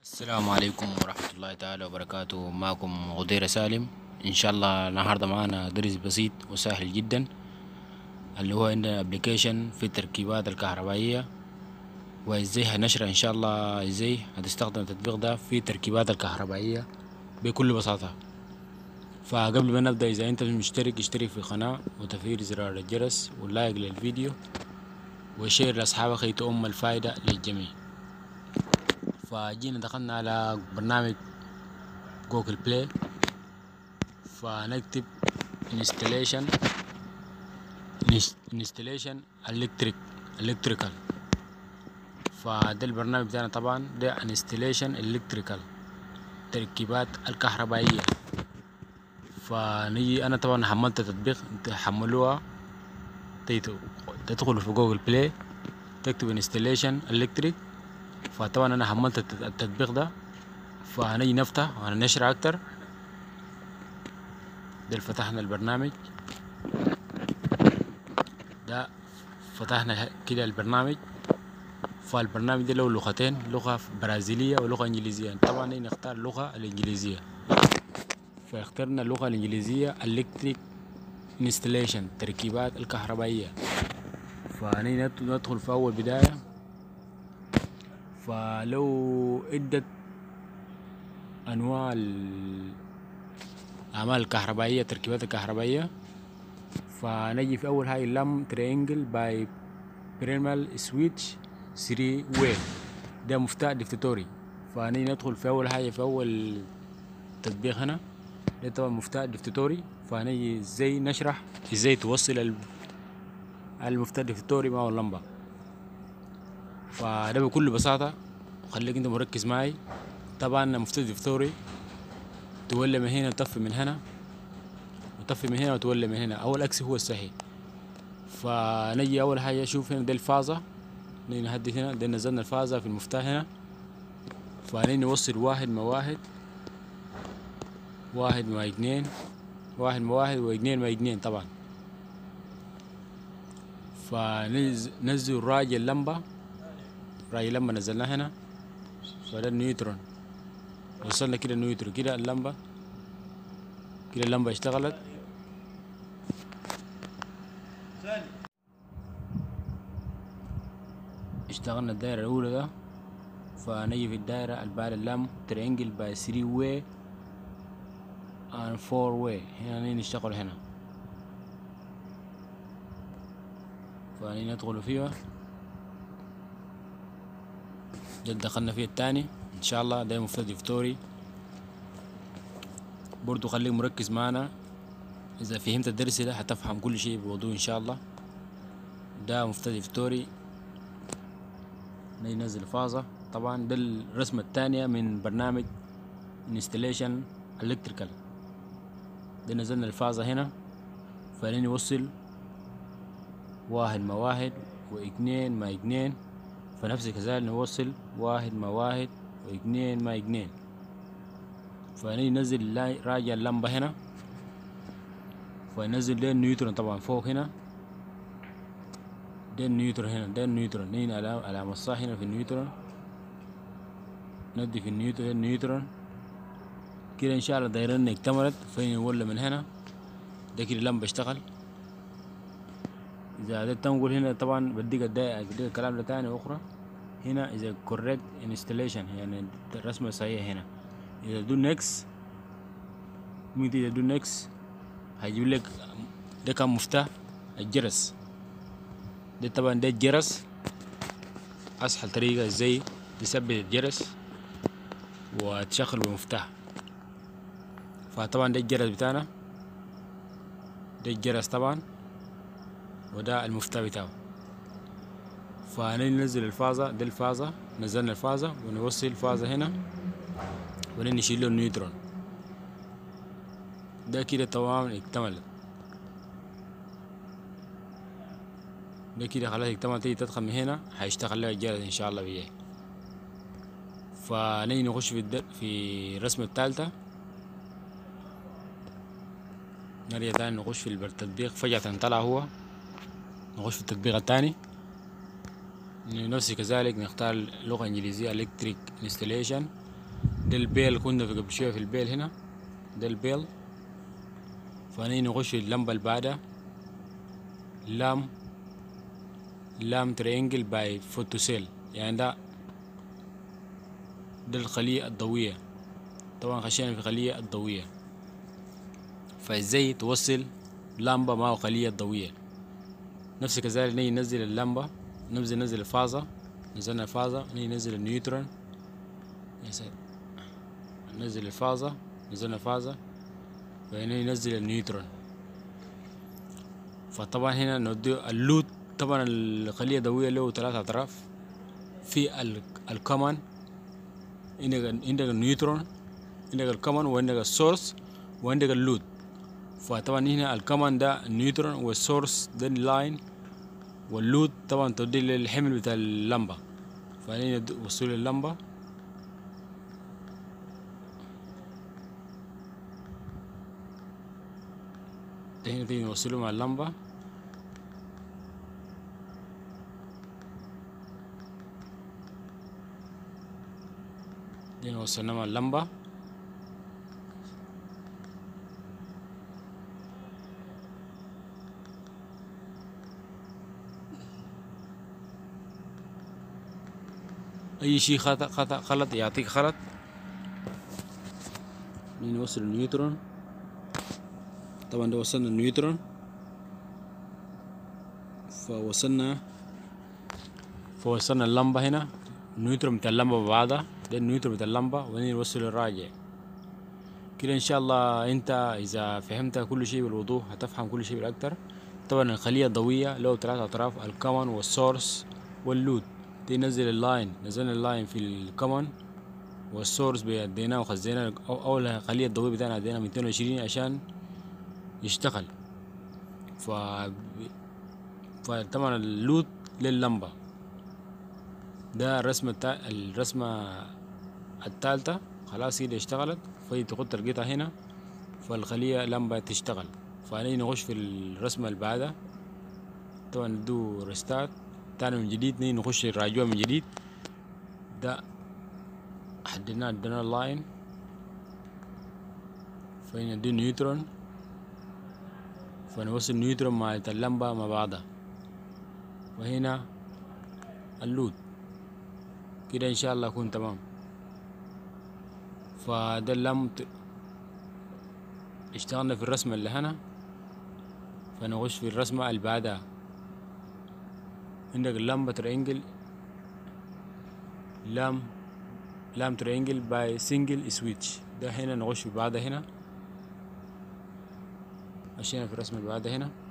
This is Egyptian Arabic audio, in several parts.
السلام عليكم ورحمة الله تعالى وبركاته معكم غدير سالم إن شاء الله النهاردة معنا درس بسيط وسهل جدا اللي هو عندنا ابلكيشن في التركيبات الكهربائية وازاي هنشرح إن شاء الله ازاي هتستخدم التطبيق ده في التركيبات الكهربائية بكل بساطة فقبل ما نبدأ إذا أنت مشترك اشترك في القناة وتفعيل زرار الجرس واللايك للفيديو وشير لأصحابك كي تؤم الفائدة للجميع فجينا دخلنا على برنامج جوجل بلاي فنكتب installation installation electric electrical فده البرنامج بتاعنا طبعا ده installation electrical تركيبات الكهربائية فنيجي انا طبعا حملت التطبيق تحملوها تدخلوا في جوجل بلاي تكتب installation electric فطبعا انا حملت التطبيق ده فهنيجي نفتح وهنشرح اكتر ده فتحنا البرنامج ده فتحنا كده البرنامج فالبرنامج ده له لغتين لغة برازيلية ولغة انجليزية طبعا نختار اللغة الانجليزية فاخترنا اللغة الانجليزية electric installation تركيبات الكهربائية فهنيجي ندخل في اول بداية فلو عدة أنواع الأعمال الكهربائية التركيبات الكهربائية فنجي في أول هاي لم ترينجل باي بريمال سويتش 3 واي ده مفتاح دفتوري فنجي ندخل في أول حاجة في أول تطبيق هنا ده طبعا مفتاح دفتوري فنجي ازاي نشرح ازاي توصل المفتاح الدفتوري مع اللمبة فده بكل بساطة خليك انت مركز معي طبعا مفتاح دفتوري تولى من هنا وتطفي من هنا وتطفي من هنا وتولى من هنا اول اكس هو الصحيح فنجي اول حاجة شوف هنا ده الفازة نيجي نهدي هنا ده نزلنا الفازة في المفتاح هنا فنيجي نوصل واحد مع واحد واحد مع اتنين واحد مع واحد واثنين مع اتنين طبعا فنزل راجع اللمبة راجع اللمبة نزلناها هنا فده النيوترون وصلنا كده النيوترون كده اللمبة كده اللمبة اشتغلت اشتغلنا الدائرة الأولى ده فنجي في الدائرة اللي بعد اللم ترينجل باي 3 واي and 4 واي هنا نشتغل هنا فندخل فيها ده دخلنا فيه التاني ان شاء الله ده مفتاح دفتوري برضو خليك مركز معنا اذا فهمت الدرس ده هتفهم كل شيء بوضوح ان شاء الله ده مفتاح دفتوري ننزل فازة طبعا ده الرسمة التانية من برنامج installation electrical ده نزلنا الفازة هنا فلين نوصل واحد مع واحد واثنين مع اثنين فنفس كذلك نوصل واحد مع واحد واثنين مع اثنين فنيجي ننزل راجع اللمبة هنا فننزل ده النيوترون طبعا فوق هنا ده النيوترون هنا ده النيوترون نيجي على علامة الصح هنا في النيوترون ندي في النيوترون النيوترون كده ان شاء الله دايرنا اكتملت فين ولا من هنا ده كده اللمبة اشتغل اذا قدرت نقول هنا طبعا بديك الدائرة بديك الكلام ده تاني اخرى هنا اذا correct installation يعني الرسمة صحيحة هنا اذا دو نكس ممكن اذا دو نكس هيجيب لك ده كان مفتاح الجرس ده طبعا ده الجرس اسهل طريقة ازاي تثبت الجرس وتشغل بمفتاح فطبعا ده الجرس بتاعنا ده الجرس طبعا وده المفتاح بتاعه فننزل الفازة ده الفازة نزلنا الفازة ونوصل الفازة هنا ونشيل له النيوترون ده كده تمام اكتمل ده كده خلاص اكتمل تيجي تدخل من هنا هيشتغل لك الجرس ان شاء الله بيه فنيجي نخش في الدر في الرسمة الثالثة نرجع تاني نخش في التطبيق فجأة طلع هو نخش في التطبيق التاني نفس كذلك نختار لغة إنجليزية electric installation ده البيل كنا في قبل شوية في البيل هنا ده البيل فهنيجي نخش اللمبة اللي بعدها لام لام ترينجل باي فوتوسيل يعني ده ده الخلية الضوئية طبعا خشينا في الخلية الضوئية فازاي توصل لمبة مع خلية ضوئية نفس كذلك نيجي ننزل اللمبة ننزل ننزل الفازة نزلنا الفازة نيجي ننزل النيوترون يا ساتر ننزل الفازة نزلنا الفازة فهنا ينزل النيوترون فطبعا هنا نودي اللود طبعا الخلية الضوئية له ثلاثة أطراف في ال- الكمان عندك عندك النيوترون عندك الكمان وعندك السورس وعندك اللود فطبعا هنا الكمان ده النيوترون والسورس ده اللاين واللود طبعا تودي للحمل بتاع اللمبة فهنا وصول اللمبة ده هنا تيجي نوصله مع اللمبة دي وصلنا مع اللمبة أي شيء خطأ خطأ غلط يعطيك غلط نوصل النيوترون طبعا ده وصلنا النيوترون فوصلنا فوصلنا اللمبة هنا النيوترون بتاع اللمبة ببعضها ده النيوترون بتاع اللمبة وبعدين نوصل الراجع كده ان شاء الله انت اذا فهمت كل شيء بالوضوح هتفهم كل شيء بالاكتر طبعا الخلية الضوئية له ثلاثة اطراف الكمن والسورس واللود دي نزل اللاين نزلنا اللاين في الكمن والسورس بيدينا وخزينا اول خلية الضوئية بتاعنا ادينا 220 عشان يشتغل ف فطبعا اللود لللمبة ده الرسمة التا... الرسمة التالتة خلاص كده اشتغلت في تحط القطعة هنا فالخلية لمبة تشتغل فهنيجي نخش في الرسمة اللي بعدها طبعا ندو ريستارت تاني من جديد نيجي نخش الراجوع من جديد ده حددنا ادينا اللاين فهنا ندي نيوترون فنوصل نيوترون مع اللمبة مع بعضها وهنا اللود كده ان شاء الله يكون تمام فده اللم اشتغلنا في الرسمة اللي هنا فنخش في الرسمة اللي بعدها عندك اللمبة ترينجل لام لام ترينجل باي سنجل سويتش ده هنا نخش في بعدها هنا مشينا في الرسمة اللي بعدها هنا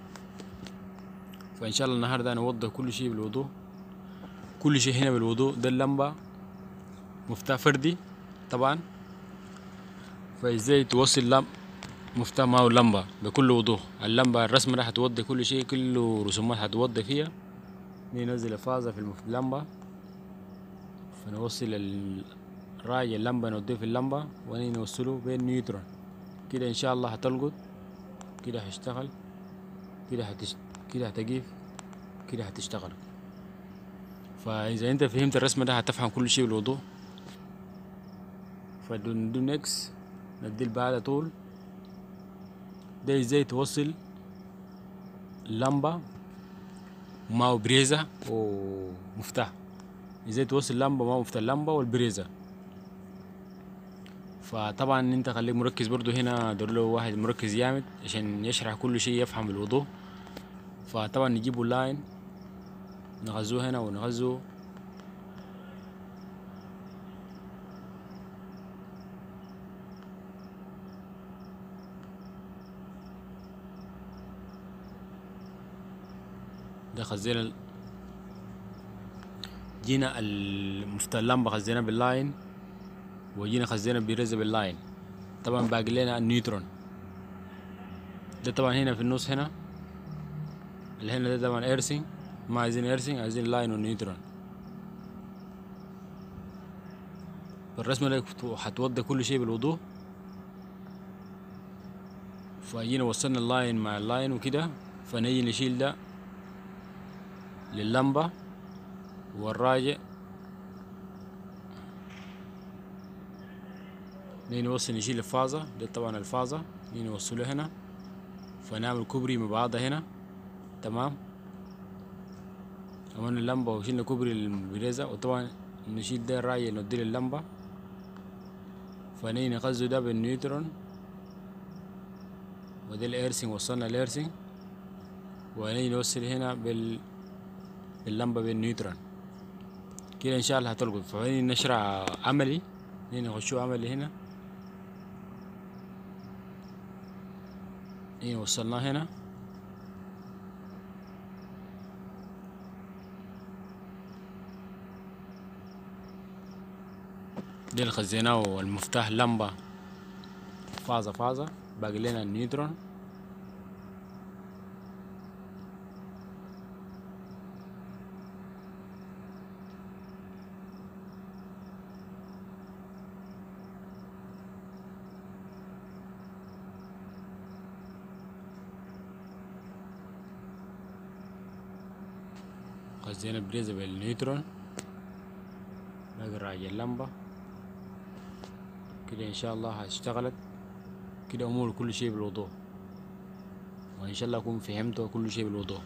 فإن شاء الله النهاردة نوضح كل شيء بالوضوح كل شيء هنا بالوضوح ده اللمبة مفتاح فردي طبعا فازاي توصل لم مفتاح معه اللمبة بكل وضوح اللمبة الرسمة ده هتوضح كل شيء كله رسومات هتوضح فيها ننزل الفازة في المف- اللمبة فنوصل الراي اللمبة نوديه في اللمبة ونوصله بين نيوترون كده ان شاء الله هتلقط كده هيشتغل كده هتش... كده هتقيف كده هتشتغل فإذا أنت فهمت الرسمة ده هتفهم كل شيء بالوضوح فندو نكس ندي بعد طول ده ازاي توصل لمبة مع بريزة ومفتاح ازاي توصل لمبة مع مفتاح اللمبة والبريزة فطبعا انت خليك مركز برضو هنا دور له واحد مركز جامد عشان يشرح كل شيء يفهم بالوضوح فطبعا نجيبوا لاين نغزوه هنا ونغزوه ده خزينا ال- جينا المفتاح اللمبة خزينا باللاين وجينا خزينا بريزة باللاين طبعا باقي لنا النيوترون ده طبعا هنا في النص هنا اللي هنا ده طبعا ايرسينج ما عايزين ايرسينج عايزين لاين ونيوترون الرسمة دي هتوضح كل شيء بالوضوح فجينا وصلنا اللاين مع اللاين وكده فنيجي نشيل ده لللمبة والراجع نيجي نوصل نشيل الفازة ده طبعا الفازة نيجي نوصله هنا فنعمل كوبري من بعضها هنا تمام عملنا اللمبة وشيلنا كوبري البريزة وطبعا نشيل ده الراية نوديه للمبة فنيجي نغزو ده بالنيوترون وده الايرسينج وصلنا الايرسينج ونيجي نوصل هنا بال باللمبة بالنيوترون كده ان شاء الله هتلقط فنيجي نشرع عملي نيجي نخشو عملي هنا نيجي وصلناه هنا دي اللي خزيناه المفتاح لمبة فازة فازة باقي لنا النيوترون خزينا بريزة بالنيوترون باقي راجع اللمبة كده ان شاء الله اشتغلت كده امور كل شيء بالوضوح وان شاء الله اكون فهمته كل شيء بالوضوح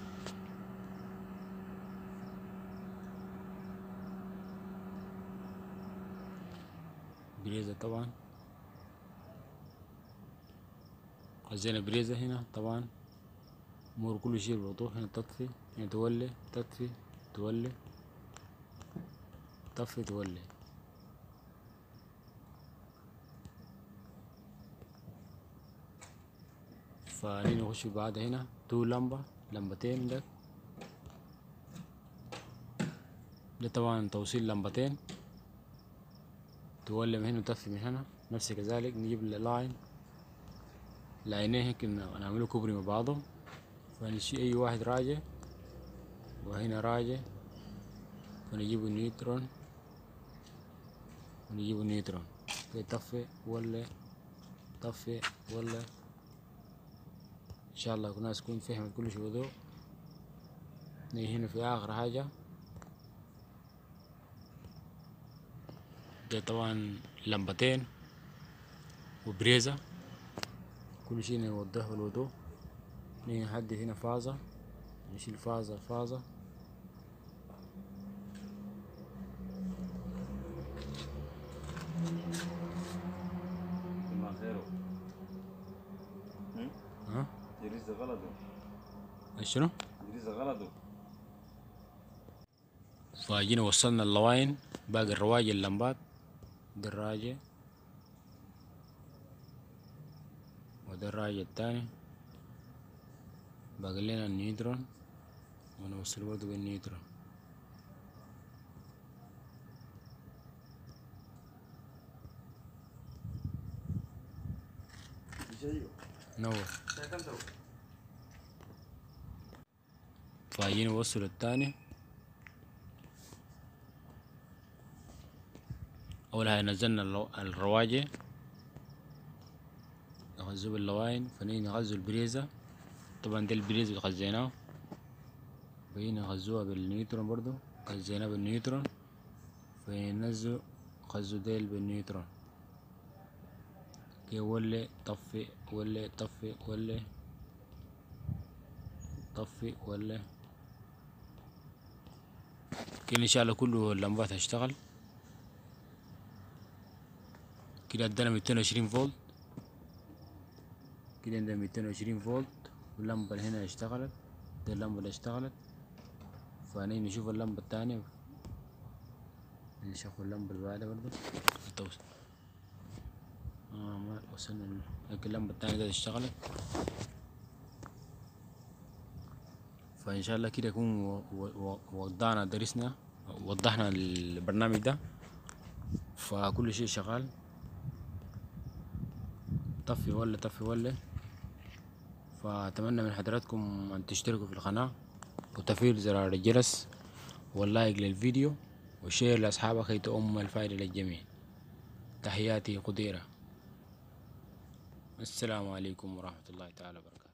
بريزة طبعا خزينا بريزة هنا طبعا امور كل شيء بالوضوح هنا تطفي هنا تولي تطفي تولي طفي تولي فنيجي نخش بعد هنا تو لمبة لمبتين ده ده طبعا توصيل لمبتين تولي من هنا وتطفي من هنا نفس كذلك نجيب اللاين لاينين هيك نعمله كوبري مع بعضهم فنشي اي واحد راجع وهنا راجع فنجيب النيوترون ونجيب النيوترون يطفي ولا طفي ولا ان شاء الله الناس تكون فهمت كل شيء وضوء نيجي هنا في اخر حاجة ده طبعا لمبتين وبريزة كل شيء نوضحه بالوضوء نيجي نحدد هنا فازة نشيل فازة فازة ما خيره ها يريز غلطه شنو يريز غلطه فجينا وصلنا اللواين باقي الرواجي اللمبات ده الراجع وده الراجع التاني باقي لنا النيوترون ونوصل برضه بالنيوترون نور فجينا نوصل التاني أول حاجة نزلنا اللو- الرواجي نغزو باللواين فنيجي نغزو البريزة طبعا ده البريزة اللي خزيناه فهنا نغزوها بالنيوترون برضو خزيناه بالنيوترون فينزو خزو ديل بالنيوترون كي ولي طفي ولي طفي ولي طفي ولي كده ان شاء الله كله اللمبات هشتغل كده ادانا 220 فولت كده عندنا 220 فولت واللمبة اللي هنا اشتغلت دي اللمبة اللي اشتغلت فهنيجي نشوف اللمبة التانية نشوف اللمبة اللي بعدها برضه توصل اه ما وصلنا ال- هيك اللمبة التانية دي اشتغلت فإن شاء الله كده يكون و- و- وضعنا درسنا وضحنا البرنامج ده فكل شيء شغال طفي ولا طفي ولا فأتمنى من حضراتكم أن تشتركوا في القناة وتفعيل زرار الجرس واللايك للفيديو وشير لأصحابك كي تؤم الفائدة للجميع تحياتي قديرة السلام عليكم ورحمة الله تعالى وبركاته